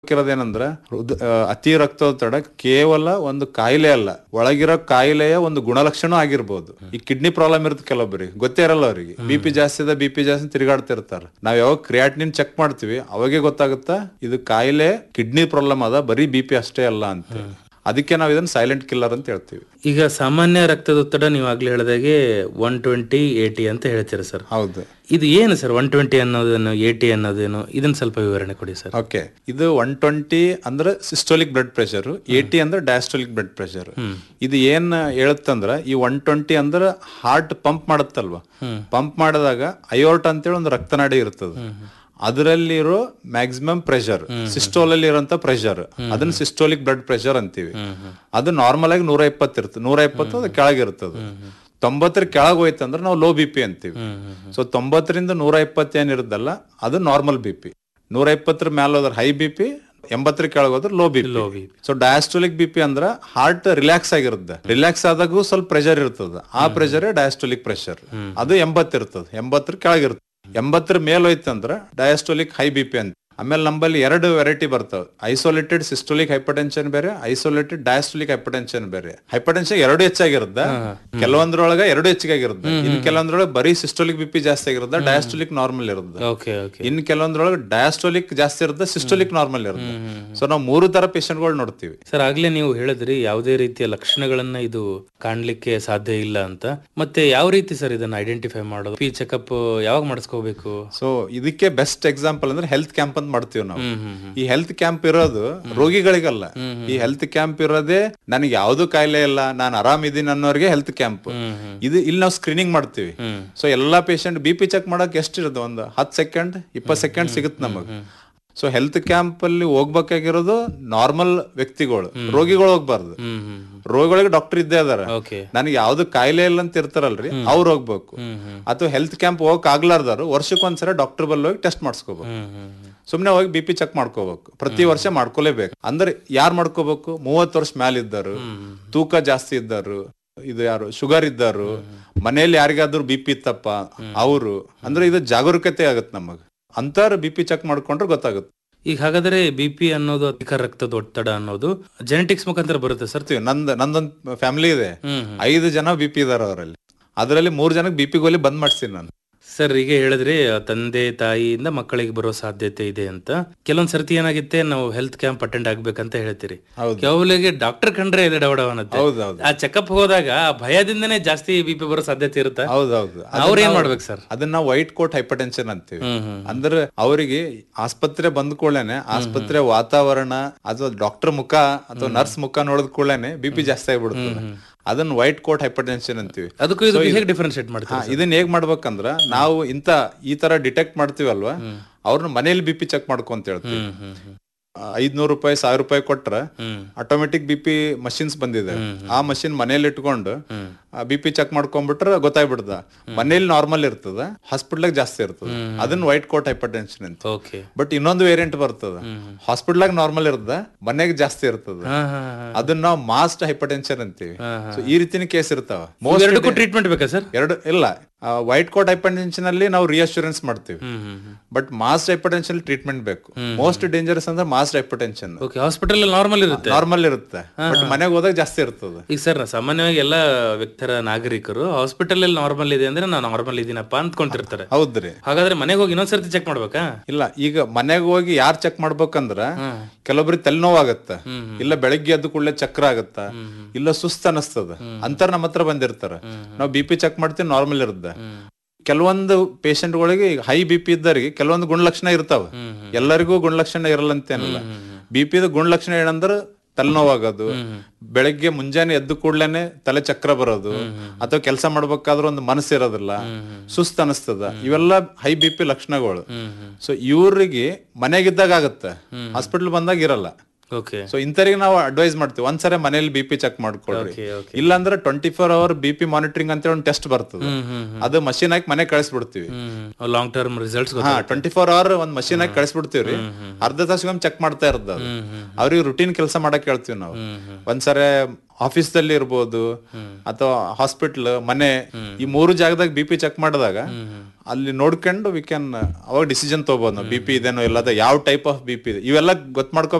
ಏನಂದ್ರ ಹೃದ- ಆ, ಅತಿ ರಕ್ತದೊತ್ತಡ ಕೇವಲ ಒಂದು ಕಾಯಿಲೆ ಅಲ್ಲ ಒಳಗಿರೋ ಕಾಯಿಲೆಯ ಒಂದು ಗುಣಲಕ್ಷಣ ಆಗಿರ್ಬೋದು ಈ ಕಿಡ್ನಿ ಪ್ರಾಬ್ಲಮ್ ಇರುತ್ತೆ ಕೆಲವೊಬ್ಬರಿಗೆ ಗೊತ್ತೇ ಇರಲ್ಲ ಅವರಿಗೆ ಬಿ ಪಿ ಜಾಸ್ತಿ ಇದೆ ಬಿ ಪಿ ಜಾಸ್ತಿ ತಿರುಗಾಡ್ತಿರ್ತಾರ ನಾವ್ ಯಾವಾಗ ಕ್ರಿಯಾಟಿನಿನ್ ಚೆಕ್ ಮಾಡ್ತೀವಿ ಅವಾಗೆ ಗೊತ್ತಾಗುತ್ತಾ ಇದು ಕಾಯಿಲೆ ಕಿಡ್ನಿ ಪ್ರಾಬ್ಲಮ್ ಅದ ಬರೀ ಬಿ ಪಿ ಅಷ್ಟೇ ಅಲ್ಲ ಅಂತ ಅದಕ್ಕೆ ನಾವ್ ಇದನ್ನ ಸೈಲೆಂಟ್ ಕಿಲ್ಲರ್ ಅಂತ ಹೇಳ್ತೀವಿ ಈಗ ಸಾಮಾನ್ಯ ರಕ್ತದೊತ್ತಡ ನೀವು ಆಗ್ಲೇ ಹೇಳಿದಾಗೆ ಒನ್ ಟ್ವೆಂಟಿ ಏಟಿ ಅಂತ ಹೇಳ್ತೀರಾ ಸರ್ ಹೌದು ಇದು ಏನು ಸರ್ ಒನ್ ಟ್ವೆಂಟಿ ಅನ್ನೋದೇನು ಏಟಿ ಅನ್ನೋದೇನು ಇದನ್ನ ಸ್ವಲ್ಪ ವಿವರಣೆ ಕೊಡಿ ಸರ್ ಓಕೆ ಇದು ಒನ್ ಟ್ವೆಂಟಿ ಅಂದ್ರೆ ಸಿಸ್ಟೋಲಿಕ್ ಬ್ಲಡ್ ಪ್ರೆಷರ್ ಏಟಿ ಅಂದ್ರೆ ಡಯಾಸ್ಟೋಲಿಕ್ ಬ್ಲಡ್ ಪ್ರೆಷರ್ ಇದು ಏನ್ ಹೇಳುತ್ತಂದ್ರ ಈ ಒನ್ ಟ್ವೆಂಟಿ ಅಂದ್ರೆ ಹಾರ್ಟ್ ಪಂಪ್ ಮಾಡುತ್ತಲ್ವಾ ಪಂಪ್ ಮಾಡಿದಾಗ ಅಯೋರ್ಟ್ ಅಂತೇಳಿ ಒಂದು ರಕ್ತನಾಡಿ ಇರ್ತದೆ ಅದರಲ್ಲಿರೋ ಮ್ಯಾಕ್ಸಿಮಮ್ ಪ್ರೆಷರ್ ಸಿಸ್ಟೋಲ್ ಅಲ್ಲಿ ಇರೋಂತ ಪ್ರೆಷರ್ ಅದನ್ನ ಸಿಸ್ಟೋಲಿಕ್ ಬ್ಲಡ್ ಪ್ರೆಷರ್ ಅಂತೀವಿ ಅದು ನಾರ್ಮಲ್ ಆಗಿ ನೂರ ಇಪ್ಪತ್ತು ಇರ್ತದೆ ನೂರ ಇಪ್ಪತ್ತು ಅದು ಕೆಳಗಿರ್ತದೆ ತೊಂಬತ್ತರ ಕೆಳಗೆ ಹೋಯ್ತಂದ್ರೆ ನಾವು ಲೋ ಬಿ ಪಿ ಅಂತೀವಿ ಸೊ ತೊಂಬತ್ತರಿಂದ ನೂರ ಇಪ್ಪತ್ತು ಏನ್ ಇರುತ್ತಲ್ಲ ಅದು ನಾರ್ಮಲ್ ಬಿ ಪಿ ನೂರ ಇಪ್ಪತ್ತರ ಮೇಲೆ ಹೋದ್ರೆ ಹೈ ಬಿ ಪಿ ಎಂಬತ್ತರ ಕೆಳಗೆ ಹೋದ್ರೆ low B P so diastolic B P ಅಂದ್ರೆ ಹಾರ್ಟ್ ರಿಲ್ಯಾಕ್ಸ್ ಆಗಿರುತ್ತೆ ರಿಲ್ಯಾಕ್ಸ್ ಆದಾಗೂ ಸ್ವಲ್ಪ ಪ್ರೆಷರ್ ಇರ್ತದೆ ಆ ಪ್ರೆಷರ್ ಡಯಾಸ್ಟೋಲಿಕ್ ಪ್ರೆಷರ್ ಅದು ಎಂಬತ್ತು ಇರ್ತದೆ ಎಂಬತ್ತರ ಕೆಳಗಿರ್ತದೆ ಎಂಬತ್ತರ ಮೇಲ್ ಹೋಯ್ತಂದ್ರ ಡಯಾಸ್ಟೋಲಿಕ್ ಹೈ ಬಿ ಪಿ ಅಂತ ಆಮೇಲೆ ನಮ್ಮಲ್ಲಿ ಎರಡು ವೆರೈಟಿ ಬರ್ತವೆ ಐಸೋಲೇಟೆಡ್ ಸಿಸ್ಟೋಲಿಕ್ ಹೈಪರ್ಟೆನ್ಷನ್ ಬೇರೆ ಐಸೋಲೇಟೆಡ್ ಡಯಾಸ್ಟೋಲಿಕ್ ಹೈಪರ್ಟೆನ್ಷನ್ ಬೇರೆ ಹೈಪರ್ಟೆನ್ಷನ್ ಎರಡು ಹೆಚ್ಚಾಗಿರುತ್ತೆ ಕೆಲವೊಂದ್ರೊಳಗ ಎರಡು ಹೆಚ್ಚಾಗಿರುತ್ತೆ ಇನ್ ಕೆಲವೊಂದ್ರೊಳಗೆ ಬರೀ ಸಿಸ್ಟೋಲಿಕ್ ಬಿ ಪಿ ಜಾಸ್ತಿ ಆಗಿರುತ್ತೆ ಡಯಾಸ್ಟೋಲಿಕ್ ನಾರ್ಮಲ್ ಇರುತ್ತೆ ಓಕೆ ಓಕೆ ಇನ್ ಕೆಲವೊಂದ್ರೊಳಗೆ ಡಯಾಸ್ಟೋಲಿಕ್ ಜಾಸ್ತಿ ಇರುತ್ತೆ ಸಿಸ್ಟೋಲಿಕ್ ನಾರ್ಮಲ್ ಇರುತ್ತೆ ಸೊ ನಾವು ಮೂರು ತರ ಪೇಷಂಟ್ಗಳು ನೋಡ್ತೀವಿ ಸರ್ ಆಗ್ಲೇ ನೀವು ಹೇಳಿದ್ರಿ ಯಾವುದೇ ರೀತಿಯ ಲಕ್ಷಣಗಳನ್ನ ಇದು ಕಾಣ್ಲಿಕ್ಕೆ ಸಾಧ್ಯ ಇಲ್ಲ ಅಂತ ಮತ್ತೆ ಯಾವ ರೀತಿ ಸರ್ ಇದನ್ನ ಐಡೆಂಟಿಫೈ ಮಾಡೋದು ಪಿ ಚೆಕಪ್ ಯಾವಾಗ ಮಾಡಿಸ್ಕೋಬೇಕು ಸೊ ಇದಕ್ಕೆ ಬೆಸ್ಟ್ ಎಕ್ಸಾಂಪಲ್ ಅಂದ್ರೆ ಹೆಲ್ತ್ ಕ್ಯಾಂಪ್ ಅಂತ ಮಾಡ್ತೀವಿ ನಾವು ಈ ಹೆಲ್ತ್ ಕ್ಯಾಂಪ್ ಇರೋದು ರೋಗಿಗಳಿಗಲ್ಲ ಈ ಹೆಲ್ತ್ ಕ್ಯಾಂಪ್ ಇರೋದೇ ನನಗೆ ಯಾವ್ದು ಕಾಯಿಲೆ ಇಲ್ಲ ನಾನು ಆರಾಮಿದ್ದೀನಿ ಅನ್ನೋರಿಗೆ ಹೆಲ್ತ್ ಕ್ಯಾಂಪ್ ಇದು ಇಲ್ಲಿ ನಾವು ಸ್ಕ್ರೀನಿಂಗ್ ಮಾಡ್ತೀವಿ ಸೊ ಎಲ್ಲಾ ಪೇಷಂಟ್ ಬಿ ಪಿ ಚೆಕ್ ಮಾಡಕ್ ಎಷ್ಟಿರುತ್ತೆ ಒಂದು ಹತ್ತು ಸೆಕೆಂಡ್ ಇಪ್ಪತ್ತು ಸೆಕೆಂಡ್ ಸಿಗುತ್ತೆ ನಮಗೆ ಸೊ ಹೆಲ್ತ್ ಕ್ಯಾಂಪ್ ಅಲ್ಲಿ ಹೋಗ್ಬೇಕಾಗಿರೋದು ನಾರ್ಮಲ್ ವ್ಯಕ್ತಿಗಳು ರೋಗಿಗಳು ಹೋಗ್ಬಾರ್ದು ರೋಗಿಗಳಿಗೆ ಡಾಕ್ಟರ್ ಇದ್ದೇ ಅದಾರ ಓಕೆ ನನಗೆ ಯಾವ್ದು ಕಾಯಿಲೆ ಇಲ್ಲ ಅಂತ ಇರ್ತಾರಲ್ರಿ ಅವ್ರು ಹೋಗ್ಬೇಕು ಅಥವಾ ಹೆಲ್ತ್ ಕ್ಯಾಂಪ್ ಹೋಗಕ್ ಆಗ್ಲಾರ್ದಾರು ವರ್ಷಕ್ಕೆ ಒಂದ್ಸಲ ಡಾಕ್ಟರ್ ಬಲ್ಲಿ ಹೋಗಿ ಟೆಸ್ಟ್ ಮಾಡಿಸ್ಕೋಬೇಕು ಸುಮ್ನೆ ಹೋಗಿ ಬಿ ಪಿ ಚೆಕ್ ಮಾಡ್ಕೋಬೇಕು ಪ್ರತಿ ವರ್ಷ ಮಾಡ್ಕೊಲೇಬೇಕು ಅಂದ್ರೆ ಯಾರು ಮಾಡ್ಕೋಬೇಕು ಮೂವತ್ತು ವರ್ಷ ಮ್ಯಾಲ ಇದ್ದಾರು ತೂಕ ಜಾಸ್ತಿ ಇದ್ದಾರು ಇದು ಯಾರು ಶುಗರ್ ಇದ್ದಾರು ಮನೆಯಲ್ಲಿ ಯಾರಿಗಾದ್ರೂ ಬಿ ಪಿ ಇತ್ತಪ್ಪ ಅವರು ಅಂದ್ರೆ ಇದು ಜಾಗರೂಕತೆ ಆಗತ್ತೆ ನಮಗ್ ಅಂತಾರ ಬಿ ಪಿ ಚೆಕ್ ಮಾಡ್ಕೊಂಡ್ರೆ ಗೊತ್ತಾಗುತ್ತೆ ಈಗ ಹಾಗಾದ್ರೆ ಬಿ ಪಿ ಅನ್ನೋದು ಅಧಿಕ ರಕ್ತದ ಒತ್ತಡ ಅನ್ನೋದು ಜೆನೆಟಿಕ್ಸ್ ಮುಖಾಂತರ ಬರುತ್ತೆ ಸರ್ ಬರ್ತೀವಿ ನಂದ್ ನಂದೊಂದ್ ಫ್ಯಾಮಿಲಿ ಇದೆ ಐದು ಜನ ಬಿ ಪಿ ಇದಾರ ಅವರಲ್ಲಿ ಅದರಲ್ಲಿ ಮೂರ್ ಜನಕ್ಕೆ ಬಿ ಪಿ ಗೋಲಿ ಬಂದ್ ಮಾಡ್ತೀನಿ ನಾನು ಸರ್ ಈಗ ಹೇಳಿದ್ರಿ ತಂದೆ ತಾಯಿಯಿಂದ ಮಕ್ಕಳಿಗೆ ಬರೋ ಸಾಧ್ಯತೆ ಇದೆ ಅಂತ ಕೆಲವೊಂದ್ ಸರ್ತಿ ಏನಾಗುತ್ತೆ ನಾವು ಹೆಲ್ತ್ ಕ್ಯಾಂಪ್ ಅಟೆಂಡ್ ಆಗ್ಬೇಕಂತ ಹೇಳ್ತೀರಿ ಹೌದು. ಕೆಲವರಿಗೆ ಡಾಕ್ಟರ್ ಕಂಡ್ರೆ ಇದೆ ಡವಡವನತ್ತೆ ಹೌದೌದು ಆ ಚೆಕಪ್ ಹೋದಾಗ ಆ ಭಯದಿಂದನೇ ಜಾಸ್ತಿ ಬಿ ಪಿ ಬರೋ ಸಾಧ್ಯತೆ ಇರುತ್ತಾ ಹೌದೌದು ಅವ್ರ ಏನ್ ಮಾಡ್ಬೇಕು ಸರ್ ಅದನ್ನ ವೈಟ್ ಕೋಟ್ ಹೈಪರ್ಟೆನ್ಷನ್ ಅಂತೀವಿ ಹ್ಮ್ ಹ್ಮ್ ಅಂದ್ರೆ ಅವರಿಗೆ ಆಸ್ಪತ್ರೆ ಬಂದ ಕೂಡಲೇನೆ ಆಸ್ಪತ್ರೆ ವಾತಾವರಣ ಅಥವಾ ಡಾಕ್ಟರ್ ಮುಖ ಅಥವಾ ನರ್ಸ್ ಮುಖ ನೋಡಿದ ಕೂಡಲೇನೆ ಬಿ ಪಿ ಜಾಸ್ತಿ ಆಗ್ಬಿಡುತ್ತೆ ಅದನ್ನ ವೈಟ್ ಕೋಟ್ ಹೈಪರ್ಟೆನ್ಷನ್ ಅಂತೀವಿ ಅದಕ್ಕೂ ಇದು ಹೇಗೆ ಡಿಫ್ರೆನ್ಶಿಯೇಟ್ ಮಾಡ್ತೀರಾ ಹಾ, ಇದನ್ನ ಹೇಗ್ ಮಾಡ್ಬೇಕಂದ್ರ ನಾವು ಇಂತ ಈ ತರ ಡಿಟೆಕ್ಟ್ ಮಾಡ್ತೀವಲ್ವಾ ಅವ್ರನ್ನ ಮನೇಲಿ ಬಿ ಪಿ ಚೆಕ್ ಮಾಡ್ಕೊಂತ ಹೇಳ್ತೀವಿ ಹ್ಮ್ ಹ್ಮ್ ಹ್ಮ್ ಐದ್ನೂರು ರೂಪಾಯಿ ಸಾವಿರ ರೂಪಾಯಿ ಕೊಟ್ರ ಹ್ಮ್ ಆಟೋಮೆಟಿಕ್ ಬಿ ಪಿ ಮಷಿನ್ಸ್ ಬಂದಿದೆ ಆ ಮಷಿನ್ ಮನೇಲಿ ಇಟ್ಕೊಂಡು ಬಿ ಪಿ ಚೆಕ್ ಮಾಡ್ಕೊಂಡ್ಬಿಟ್ರೆ ಗೊತ್ತಾಗ್ಬಿಡ್ದ ಮನೇಲಿ ನಾರ್ಮಲ್ ಇರ್ತದ ಹಾಸ್ಪಿಟ್ಲಾಗ ಜಾಸ್ತಿ ಇರ್ತದ ಅದನ್ನ ವೈಟ್ ಕೋಟ್ ಹೈಪರ್ಟೆನ್ಷನ್ ಅಂತ ಓಕೆ ಬಟ್ ಇನ್ನೊಂದು ವೇರಿಯಂಟ್ ಬರ್ತದ ಹಾಸ್ಪಿಟ್ಲಾಗ ನಾರ್ಮಲ್ ಇರ್ತದ ಮನೆಗೆ ಜಾಸ್ತಿ ಇರ್ತದ ಹಾ ಹಾ ಹಾ ಅದನ್ನ ನಾವು ಮಾಸ್ಟ್ ಹೈಪರ್ಟೆನ್ಷನ್ ಅಂತೀವಿ ಸೊ ಈ ರೀತಿನ ಕೇಸ್ ಇರ್ತಾವ ಎರಡಕ್ಕೂ ಟ್ರೀಟ್ಮೆಂಟ್ ಬೇಕಾ ಸರ್ ಎರಡು ಇಲ್ಲ ವೈಟ್ ಕೋಟ್ ಹೈಪರ್ಟೆನ್ಷನ್ ಅಲ್ಲಿ ನಾವು ರಿಯಶ್ಯೂರೆನ್ಸ್ ಮಾಡ್ತೀವಿ ಹ್ಮ್ ಹ್ಮ್ ಹ್ಮ್ ಬಟ್ ಮಾಸ್ಟ್ ಹೈಪರ್ಟೆನ್ಷನ್ ಟ್ರೀಟ್ಮೆಂಟ್ ಬೇಕು ಮೋಸ್ಟ್ ಡೇಂಜರಸ್ ಅಂದ್ರೆ masked hypertension okay hospital normal ಇರುತ್ತೆ ನಾರ್ಮಲ್ ಇರುತ್ತೆ ಬಟ್ ಮನೆಗೆ ಹೋದಾಗ ಜಾಸ್ತಿ ಇರ್ತದೆ ಈಗ ಸರ್ ಸಾಮಾನ್ಯವಾಗಿ ಎಲ್ಲ ವ್ಯಕ್ತರ ನಾಗರಿಕರು ಹಾಸ್ಪಿಟಲ್ ಅಲ್ಲಿ ನಾರ್ಮಲ್ ಇದೆ ಅಂದ್ರೆ ನಾನು ನಾರ್ಮಲ್ ಇದೀನಪ್ಪ ಅಂದ್ಕೊಂಡಿರ್ತಾರೆ ಹೌದ್ರಿ ಹಾಗಾದ್ರೆ ಮನೆಗೆ ಹೋಗಿ ಇನ್ನೊಂದ್ಸರ್ತಿ ಚೆಕ್ ಮಾಡ್ಬೇಕಾ ಇಲ್ಲ ಈಗ ಮನೆಗೆ ಹೋಗಿ ಯಾರ್ ಚೆಕ್ ಮಾಡ್ಬೇಕಂದ್ರ ಕೆಲವೊಬ್ರಿಗೆ ತಲೆನೋವಾಗತ್ತ ಇಲ್ಲ ಬೆಳಗ್ಗೆ ಎದ್ದು ಕೂಡಲೇ ಚಕ್ರ ಆಗತ್ತ ಇಲ್ಲ ಸುಸ್ತ ಅನಸ್ತದ ಅಂತಾರ ನಮ್ಮ ಹತ್ರ ಬಂದಿರ್ತಾರ ನಾವು ಬಿ ಪಿ ಚೆಕ್ ಮಾಡ್ತೀವಿ ನಾರ್ಮಲ್ ಇರುತ್ತೆ ಕೆಲವೊಂದು patient ಗಳಿಗೆ ಹೈ ಬಿ ಪಿ ಇದ್ದವರಿಗೆ ಕೆಲವೊಂದು ಗುಣಲಕ್ಷಣ ಇರ್ತಾವ ಎಲ್ಲರಿಗೂ ಗುಣಲಕ್ಷಣ ಇರಲ್ಲ ಅಂತೇನಿಲ್ಲ ಬಿ ಪಿದ ಗುಣಲಕ್ಷಣ ಏನಂದ್ರ ತಲೆನೋವಾಗೋದು ಬೆಳಗ್ಗೆ ಮುಂಜಾನೆ ಎದ್ದು ಕೂಡ್ಲೇನೆ ತಲೆ ಚಕ್ರ ಬರೋದು ಅಥವಾ ಕೆಲಸ ಮಾಡ್ಬೇಕಾದ್ರೆ ಒಂದು ಮನಸ್ಸು ಇರೋದಿಲ್ಲ ಸುಸ್ತ್ ಅನಿಸ್ತದ ಇವೆಲ್ಲ ಹೈ ಬಿ ಪಿ ಲಕ್ಷಣಗಳು ಸೊ ಇವ್ರಿಗೆ ಮನೆಗಿದ್ದಾಗ ಆಗತ್ತೆ ಹಾಸ್ಪಿಟಲ್ ಬಂದಾಗ ಇರಲ್ಲ ಓಕೆ ಸೊ ಇಂಥವ್ರಿಗೆ ನಾವು ಅಡ್ವೈಸ್ ಮಾಡ್ತೀವಿ ಒಂದ್ಸರಿ ಮನೇಲಿ ಬಿ ಪಿ ಚೆಕ್ ಮಾಡ್ಕೊಳ್ರಿ ಓಕೆ ಓಕೆ ಇಲ್ಲಾಂದ್ರೆ twenty four hour B P monitoring ಅಂತ ಒಂದು ಟೆಸ್ಟ್ ಬರ್ತದೆ ಹ್ಮ್ ಹ್ಮ್ ಅದು ಮಷೀನ್ ಹಾಕಿ ಮನೆ ಕಳಿಸ್ಬಿಡ್ತೀವಿ ಹ್ಮ್ ಲಾಂಗ್ ಟರ್ಮ್ ರಿಸಲ್ಟ್ಸ್ ಹಾ ಟ್ವೆಂಟಿ ಫೋರ್ ಅವರ್ ಒಂದ್ ಮಷೀನ್ ಹಾಕಿ ಕಳಿಸ್ಬಿಡ್ತೀವ್ರಿ ಅರ್ಧ ತಾಸಿಗೊಮ್ಮೆ ಚೆಕ್ ಮಾಡ್ತಾ ಇರೋದು ಅದು ಅವ್ರಿಗೆ ರುಟೀನ್ ಕೆಲಸ ಮಾಡಕ್ ಹೇಳ್ತೀವಿ ನಾವು ಒಂದ್ಸರಿ ಆಫೀಸ್ ದಲ್ಲಿ ಇರ್ಬೋದು ಅಥವಾ ಹಾಸ್ಪಿಟಲ್ ಮನೆ ಈ ಮೂರು ಜಾಗದಾಗ ಬಿ ಪಿ ಚೆಕ್ ಮಾಡಿದಾಗ ಅಲ್ಲಿ ನೋಡ್ಕೊಂಡು ವಿ ಕ್ಯಾನ್ ಅವಾಗ ಡಿಸಿಷನ್ ತಗೋಬಹುದು ನಾವು ಬಿ ಪಿ ಇದೇನೋ ಇಲ್ಲದ ಯಾವ ಟೈಪ್ ಆಫ್ ಬಿ ಪಿ ಇದೆ ಇವೆಲ್ಲ ಗೊತ್ತು ಮಾಡ್ಕೋ